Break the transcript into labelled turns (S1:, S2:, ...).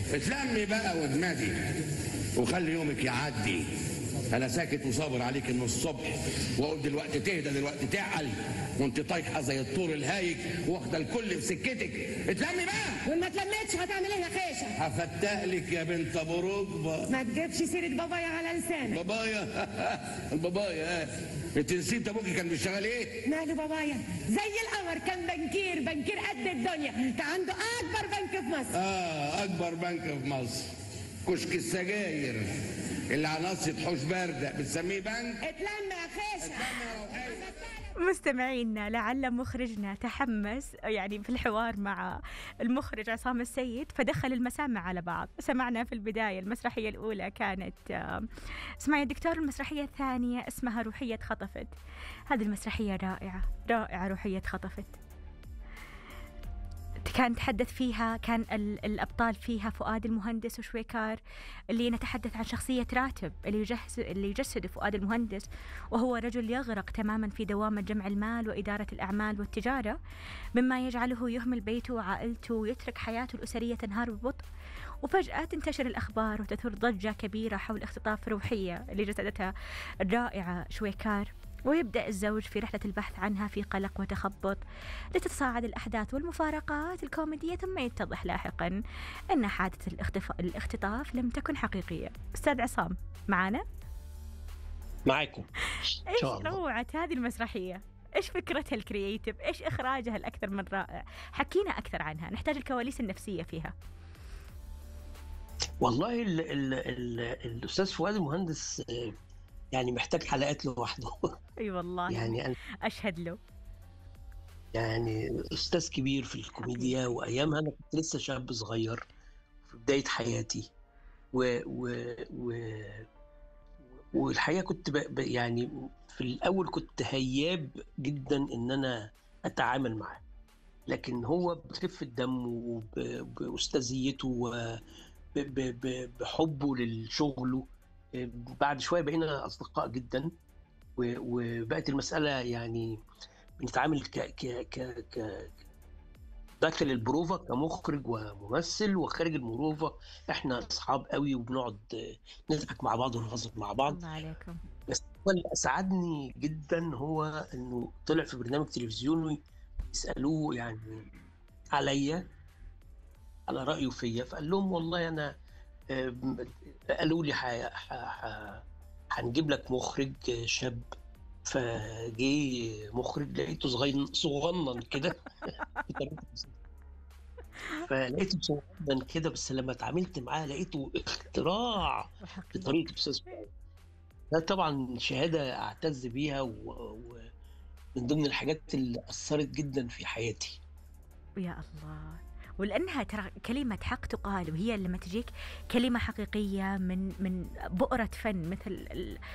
S1: اتلمي بقى واجمدي وخلي يومك يعدي انا ساكت وصابر عليك من الصبح واقول دلوقتي تهدى دلوقتي تعقل وانت طايحه زي الطور الهايج واخده الكل في سكتك اتلمي بقى
S2: وما تلمتش هتعمل ايه يا خيشه
S1: هفتق لك يا بنت ابو ركبه
S2: ما تجيبش سيره بابايا على لسانك
S1: بابايا البابايا اه انت نسيت ابوكي كان بيشتغل ايه؟
S2: ماله بابايا زي القمر كان بنكير بنكير قد الدنيا كان عنده اكبر بنك في مصر
S1: اه اكبر بنك في مصر كشك السجاير اللي على ناصية حوش باردة بتسميه بنك
S2: اتلم يا خيشه
S3: مستمعينا لعل مخرجنا تحمس يعني في الحوار مع المخرج عصام السيد فدخل المسامع على بعض سمعنا في البداية المسرحية الأولى كانت آه، اسمعي دكتور المسرحية الثانية اسمها روحية خطفت هذه المسرحية رائعة رائعة روحية خطفت كان تحدث فيها كان ال- الأبطال فيها فؤاد المهندس وشويكار اللي نتحدث عن شخصية راتب اللي يجهز اللي يجسد فؤاد المهندس وهو رجل يغرق تماما في دوامة جمع المال وإدارة الأعمال والتجارة مما يجعله يهمل بيته وعائلته ويترك حياته الأسرية تنهار ببطء وفجأة تنتشر الأخبار وتثور ضجة كبيرة حول اختطاف روحية اللي جسدتها الرائعة شويكار ويبدأ الزوج في رحلة البحث عنها في قلق وتخبط لتتصاعد الأحداث والمفارقات الكوميدية ثم يتضح لاحقا أن حادثة الاختف... الاختطاف لم تكن حقيقية أستاذ عصام معنا؟
S4: معاكم ان
S3: إيش
S4: شاء الله
S3: روعة هذه المسرحية؟ إيش فكرتها الكرييتيف؟ إيش إخراجها الأكثر من رائع؟ حكينا أكثر عنها نحتاج الكواليس النفسية فيها
S4: والله ال ال ال الاستاذ فؤاد المهندس آه، يعني محتاج حلقات لوحده
S3: أي والله
S4: يعني أنا
S3: أشهد له
S4: يعني استاذ كبير في الكوميديا وايامها انا كنت لسه شاب صغير في بدايه حياتي و و و والحقيقه كنت ب... ب... يعني في الاول كنت هياب جدا ان انا اتعامل معاه لكن هو بخفه دمه وباستاذيته وبحبه لشغله بعد شويه بقينا اصدقاء جدا و- وبقت المساله يعني بنتعامل ك ك ك ك داخل البروفا كمخرج وممثل وخارج البروفا احنا اصحاب قوي وبنقعد نضحك مع بعض ونهزر مع بعض
S3: الله عليكم
S4: بس هو اللي اسعدني جدا هو انه طلع في برنامج تلفزيوني يسالوه يعني عليا على رايه فيا فقال لهم والله انا آم، قالوا لي ح- ح- ح- هنجيب لك مخرج شاب فجه مخرج لقيته صغير صغنن كده فلقيته صغنن كده بس لما اتعاملت معاه لقيته اختراع
S3: وحقيقي.
S4: لطريقه الاستاذ فؤاد. ده طبعا شهاده اعتز بيها ومن ضمن الحاجات اللي اثرت جدا في حياتي
S3: يا الله ولانها ترى كلمه حق تقال وهي لما تجيك كلمه حقيقيه من من بؤره فن مثل ال-